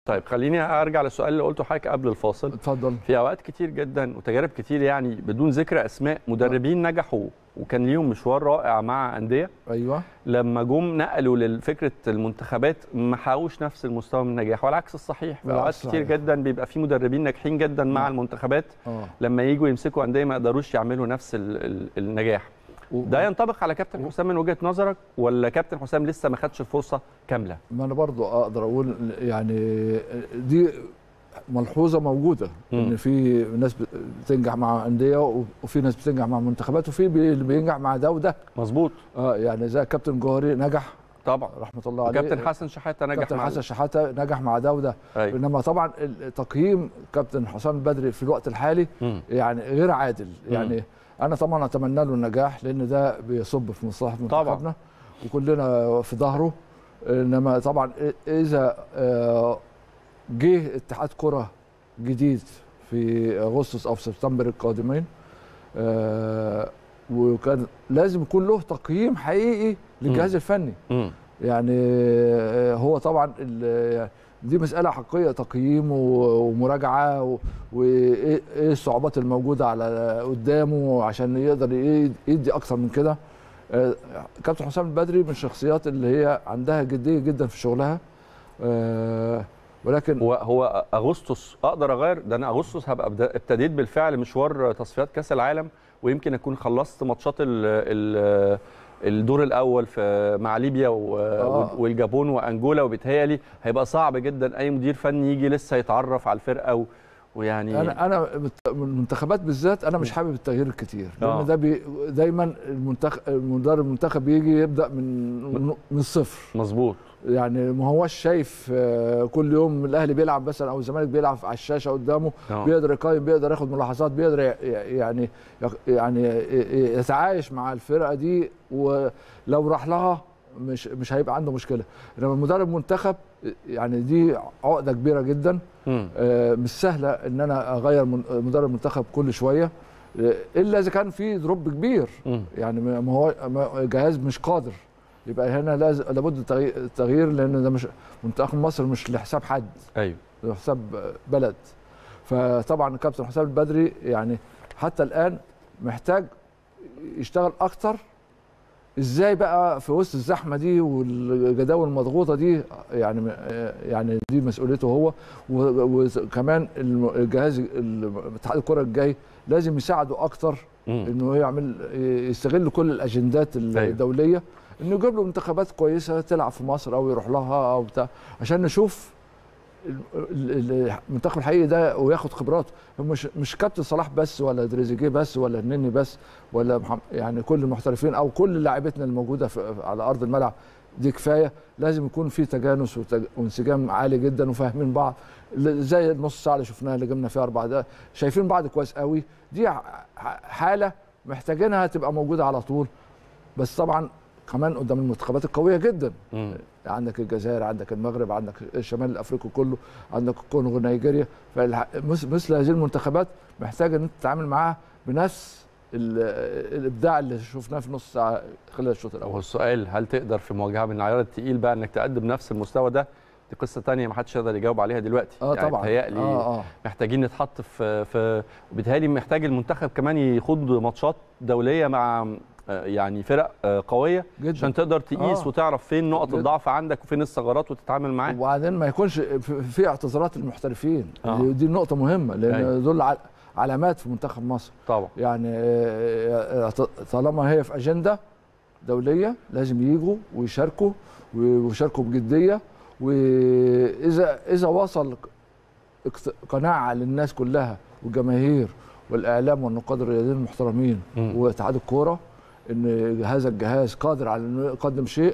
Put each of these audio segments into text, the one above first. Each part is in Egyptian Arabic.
طيب خليني ارجع للسؤال اللي قلته حضرتك قبل الفاصل اتفضل في اوقات كتير جدا وتجارب كتير يعني بدون ذكر اسماء مدربين نجحوا وكان ليهم مشوار رائع مع انديه ايوه لما جم نقلوا لفكره المنتخبات ما حققوش نفس المستوى من النجاح والعكس الصحيح في اوقات والعكس كتير صحيح. جدا بيبقى في مدربين ناجحين جدا مع نعم. المنتخبات اه لما يجوا يمسكوا انديه ما يقدروش يعملوا نفس ال ال النجاح و- ده ينطبق على كابتن حسام من وجهه نظرك ولا كابتن حسام لسه ما خدش الفرصه كامله ما انا برضو اقدر اقول يعني دي ملحوظه موجوده مم. ان في ناس بتنجح مع انديه وفي ناس بتنجح مع منتخبات وفي بي- اللي بينجح مع ده وده مظبوط اه يعني زي كابتن جوهري نجح طبعا رحمه الله عليه وكابتن حسن شحاته نجح كابتن مع حسن شحاته نجح مع ده وده أيوة. انما طبعا تقييم كابتن حسام البدري في الوقت الحالي مم. يعني غير عادل يعني انا طبعا اتمنى له النجاح لان ده بيصب في مصلحه طبعاً. منتخبنا وكلنا في ظهره انما طبعا اذا آه، جه اتحاد كره جديد في اغسطس او سبتمبر القادمين آه، وكان لازم يكون له تقييم حقيقي للجهاز الفني مم. يعني آه، هو طبعا ال- دي مسألة حقيقية تقييم و- ومراجعة و- وإيه إيه الصعوبات الموجودة على قدامه عشان يقدر ي- يدي أكتر من كده آه، كابتن حسام البدري من الشخصيات اللي هي عندها جدية جدا في شغلها آه، ولكن هو هو اغسطس اقدر اغير ده انا اغسطس هبقى ابدا- ابتديت بالفعل مشوار تصفيات كاس العالم ويمكن اكون خلصت ماتشات ال ال الدور الاول في مع ليبيا و- آه. والجابون وانجولا وبيتهيألي هيبقى صعب جدا اي مدير فني يجي لسه يتعرف على الفرقه و- ويعني انا انا بت- من المنتخبات بالذات انا مش حابب التغيير الكتير آه. لان ده بي دايما المنتخب المدرب المنتخب بيجي يبدا من من الصفر مظبوط يعني ما هوش شايف آه، كل يوم الاهلي بيلعب مثلا او الزمالك بيلعب على الشاشه قدامه آه. بيقدر يقيم بيقدر ياخد ملاحظات بيقدر ي- يعني يعني يتعايش مع الفرقه دي ولو راح لها مش مش هيبقى عنده مشكله انما مدرب منتخب يعني دي عقده كبيره جدا مم. آه، مش سهله ان انا اغير من- مدرب منتخب كل شويه آه، الا اذا كان في دروب كبير مم. يعني ما ما هو ما- جهاز مش قادر يبقى هنا لازم لابد التغي- التغيير لان ده مش منتخب مصر مش لحساب حد ايوه ده لحساب بلد فطبعا الكابتن حسام البدري يعني حتى الان محتاج يشتغل اكتر ازاي بقى في وسط الزحمه دي والجداول المضغوطه دي يعني يعني دي مسؤوليته هو و- وكمان الم- الجهاز ال- اتحاد الكره الجاي لازم يساعده اكتر مم. انه يعمل يستغل كل الاجندات الدوليه انه يجيب له منتخبات كويسه تلعب في مصر او يروح لها او بتاع عشان نشوف ال- ال- المنتخب الحقيقي ده وياخد خبراته مش مش كابتن صلاح بس ولا دريزيجيه بس ولا النني بس ولا محمد يعني كل المحترفين او كل لاعبتنا الموجوده في على ارض الملعب دي كفايه لازم يكون في تجانس وتج- وانسجام عالي جدا وفاهمين بعض ل- زي النص ساعه اللي شفناها اللي جبنا فيها اربع دقائق شايفين بعض كويس قوي دي ح- ح- حاله محتاجينها تبقى موجوده على طول بس طبعا كمان قدام المنتخبات القويه جدا مم. عندك الجزائر عندك المغرب عندك الشمال الافريقي كله عندك الكونغو نيجيريا فمثل هذه المنتخبات محتاجه ان انت تتعامل معاها بنفس ال- الابداع اللي شفناه في نص ساعه خلال الشوط هو الاول السؤال هل تقدر في مواجهه من العيار التقيل بقى انك تقدم نفس المستوى ده دي قصه تانية ما حدش يقدر يجاوب عليها دلوقتي اه يعني طبعا بتهيألي اه اه محتاجين نتحط في في وبالتالي محتاج المنتخب كمان يخوض ماتشات دوليه مع آه، يعني فرق آه، قويه جدا عشان تقدر تقيس آه. وتعرف فين نقط جدا. الضعف عندك وفين الثغرات وتتعامل معاها وبعدين ما يكونش في- في اعتذارات المحترفين آه. دي, دي نقطه مهمه لان أيوة. دول ع- علامات في منتخب مصر طبعا يعني آه، آه، طالما هي في اجنده دوليه لازم يجوا ويشاركوا ويشاركوا بجديه واذا اذا وصل اقت- قناعه للناس كلها والجماهير والاعلام والنقاد الرياضيين المحترمين مم. واتحاد الكوره ان هذا الجهاز قادر على انه يقدم شيء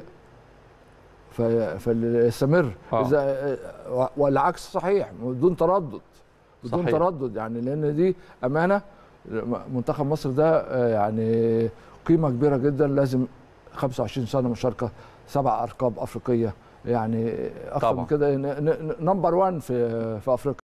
في- فليستمر آه. اذا والعكس صحيح بدون تردد بدون صحيح. تردد يعني لان دي امانه منتخب مصر ده آه، يعني قيمه كبيره جدا لازم 25 سنه مشاركه سبع ارقام افريقيه يعني اكثر طبعا. من كده نمبر 1 في في افريقيا